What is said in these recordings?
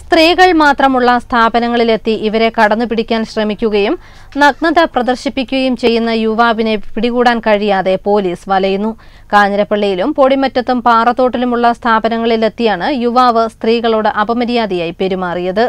സ്ത്രീകൾ മാത്രമുള്ള സ്ഥാപനങ്ങളിലെത്തി ഇവരെ കടന്നുപിടിക്കാൻ ശ്രമിക്കുകയും നഗ്നത പ്രദർശിപ്പിക്കുകയും ചെയ്യുന്ന യുവാവിനെ പിടികൂടാൻ കഴിയാതെ പോലീസ് വലയുന്നു കാഞ്ഞിരപ്പള്ളിയിലും പൊടിമറ്റത്തും പാറത്തോട്ടിലുമുള്ള സ്ഥാപനങ്ങളിലെത്തിയാണ് യുവാവ് സ്ത്രീകളോട് അപമര്യാദയായി പെരുമാറിയത്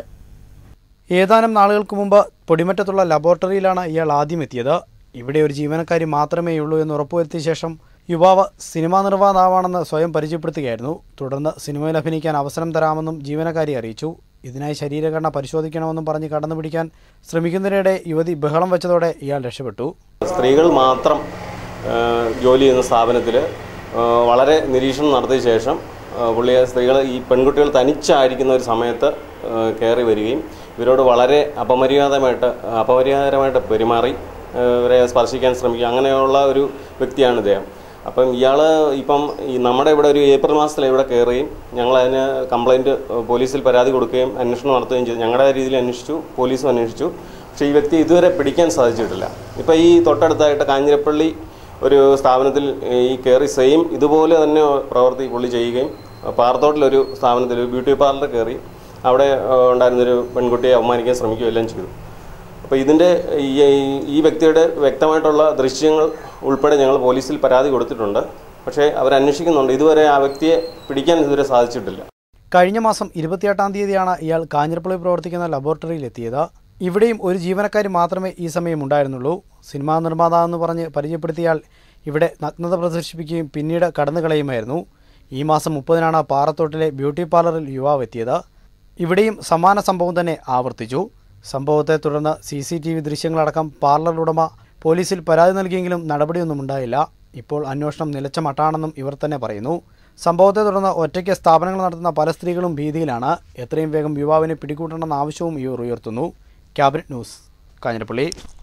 ഏതാനും നാളുകൾക്ക് മുമ്പ് പൊടിമറ്റത്തുള്ള ലബോറട്ടറിയിലാണ് ഇയാൾ ആദ്യം എത്തിയത് ഇവിടെ ഒരു ജീവനക്കാരി മാത്രമേയുള്ളൂ എന്ന് ഉറപ്പുവരുത്തിയ ശേഷം യുവാവ് സിനിമാ നിർമ്മാതാവാണെന്ന് സ്വയം പരിചയപ്പെടുത്തുകയായിരുന്നു തുടർന്ന് സിനിമയിൽ അഭിനയിക്കാൻ അവസരം തരാമെന്നും ജീവനക്കാരി അറിയിച്ചു ഇതിനായി ശരീരഘടന പരിശോധിക്കണമെന്നും പറഞ്ഞ് കടന്നുപിടിക്കാൻ ശ്രമിക്കുന്നതിനിടെ യുവതി ബഹളം വെച്ചതോടെ ഇയാൾ രക്ഷപ്പെട്ടു സ്ത്രീകൾ മാത്രം ആ, ജോലി ചെയ്യുന്ന സ്ഥാപനത്തിൽ വളരെ നിരീക്ഷണം നടത്തിയ ശേഷം ആ, പുള്ളിയെ സ്ത്രീകൾ ഈ പെൺകുട്ടികൾ തനിച്ചായിരിക്കുന്ന ഒരു സമയത്ത് ആ, കയറി വരികയും ഇവരോട് വളരെ അപമര്യാദമായിട്ട് അപമര്യാദകരമായിട്ട് പെരുമാറി ആ, ഇവരെ സ്പർശിക്കാൻ ശ്രമിക്കുക അങ്ങനെയുള്ള ഒരു വ്യക്തിയാണ് ഇദ്ദേഹം അപ്പം ഇയാൾ ഇപ്പം ഈ നമ്മുടെ ഇവിടെ ഒരു ഏപ്രിൽ മാസത്തിൽ ഇവിടെ കയറുകയും ഞങ്ങൾ അതിന് കംപ്ലൈൻറ്റ് പോലീസിൽ പരാതി കൊടുക്കുകയും അന്വേഷണം നടത്തുകയും ചെയ്തു ഞങ്ങളുടെ രീതിയിൽ അന്വേഷിച്ചു പോലീസും അന്വേഷിച്ചു പക്ഷേ ഈ വ്യക്തി ഇതുവരെ പിടിക്കാൻ സാധിച്ചിട്ടില്ല ഇപ്പം ഈ തൊട്ടടുത്തായിട്ട് കാഞ്ഞിരപ്പള്ളി ഒരു സ്ഥാപനത്തിൽ ഈ കയറി സെയിം ഇതുപോലെ തന്നെ പ്രവൃത്തി പുള്ളി ചെയ്യുകയും പാറത്തോട്ടിലൊരു സ്ഥാപനത്തിൽ ഒരു ബ്യൂട്ടി പാർലർ കയറി അവിടെ ആ, ഉണ്ടായിരുന്നൊരു പെൺകുട്ടിയെ അവമാനിക്കാൻ ശ്രമിക്കുകയും എല്ലാം ചെയ്തു അപ്പോൾ ഇതിൻ്റെ ഈ ഈ വ്യക്തിയുടെ വ്യക്തമായിട്ടുള്ള ദൃശ്യങ്ങൾ ഉൾപ്പെടെ ഞങ്ങൾ പോലീസിൽ പരാതി കൊടുത്തിട്ടുണ്ട് പക്ഷേ അവരന്വേഷിക്കുന്നുണ്ട് ഇതുവരെ ആ വ്യക്തിയെ പിടിക്കാൻ ഇതുവരെ സാധിച്ചിട്ടില്ല കഴിഞ്ഞ മാസം ഇരുപത്തിയെട്ടാം തീയതിയാണ് ഇയാൾ കാഞ്ഞിരപ്പള്ളി പ്രവർത്തിക്കുന്ന ലബോറട്ടറിയിൽ എത്തിയത് ഇവിടെയും ഒരു ജീവനക്കാരി മാത്രമേ ഈ സമയം ഉണ്ടായിരുന്നുള്ളൂ സിനിമാ നിർമ്മാതാവെന്ന് പറഞ്ഞ് പരിചയപ്പെടുത്തിയാൽ ഇവിടെ നഗ്നത പ്രദർശിപ്പിക്കുകയും പിന്നീട് കടന്നു കളയുമായിരുന്നു ഈ മാസം മുപ്പതിനാണ് പാറത്തോട്ടിലെ ബ്യൂട്ടി പാർലറിൽ യുവാവ് എത്തിയത് ഇവിടെയും സമാന സംഭവം തന്നെ ആവർത്തിച്ചു സംഭവത്തെ തുടർന്ന് സി സി ടി വി ദൃശ്യങ്ങളടക്കം പാർലർ ഉടമ പോലീസിൽ പരാതി നൽകിയെങ്കിലും നടപടിയൊന്നും ഉണ്ടായില്ല ഇപ്പോൾ അന്വേഷണം നിലച്ച മട്ടാണെന്നും ഇവർ തന്നെ പറയുന്നു സംഭവത്തെ തുടർന്ന് ഒറ്റയ്ക്ക് സ്ഥാപനങ്ങൾ നടത്തുന്ന പല സ്ത്രീകളും ഭീതിയിലാണ് എത്രയും വേഗം യുവാവിനെ പിടികൂട്ടണമെന്ന ആവശ്യവും ഇവർ ഉയർത്തുന്നു ക്യാബിനറ്റ് ന്യൂസ് കാഞ്ഞിരപ്പള്ളി